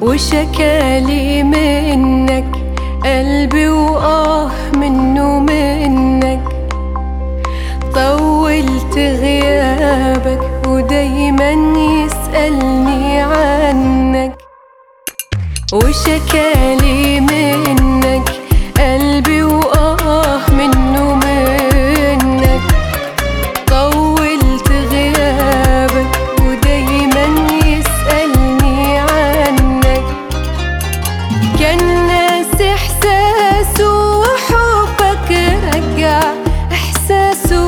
وشكالي منك قلبي وآه منه منك طولت غيابك ودايما يسألني عنك وشكالي منك قلبي وآه منه منك طولت غيابك ودايما يسألني عنك كان ناس إحساسه وحبك رجع إحساسه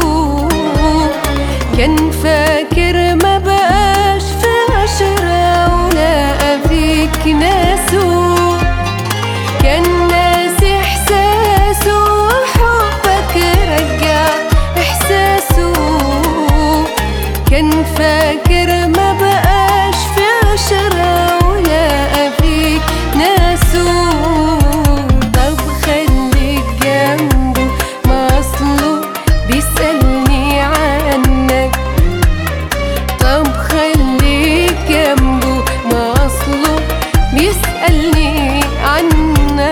كان فاكر ما بقاش في عشرة ولقى فيك ناسه كان ناس إحساسه وحبك رجع إحساسه كان فاكر ما بقاش في عشرة ولقى فيك ناسه طب خليك جنبه ما أصله بيسألني عنك طب خليك جنبه ما أصله بيسألني عنك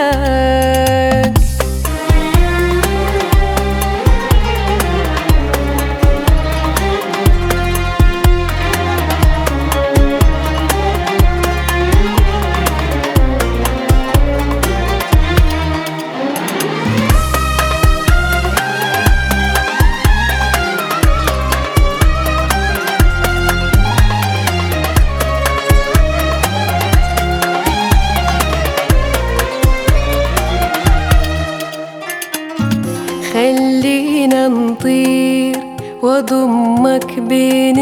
خلينا نطير واضمك بين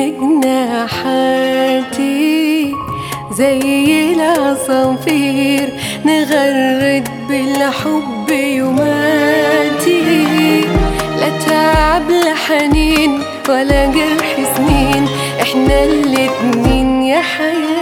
جناحاتي زي العصافير نغرد بالحب يوماتي لا تعب لا حنين ولا جرح سنين احنا الاتنين يا حياتي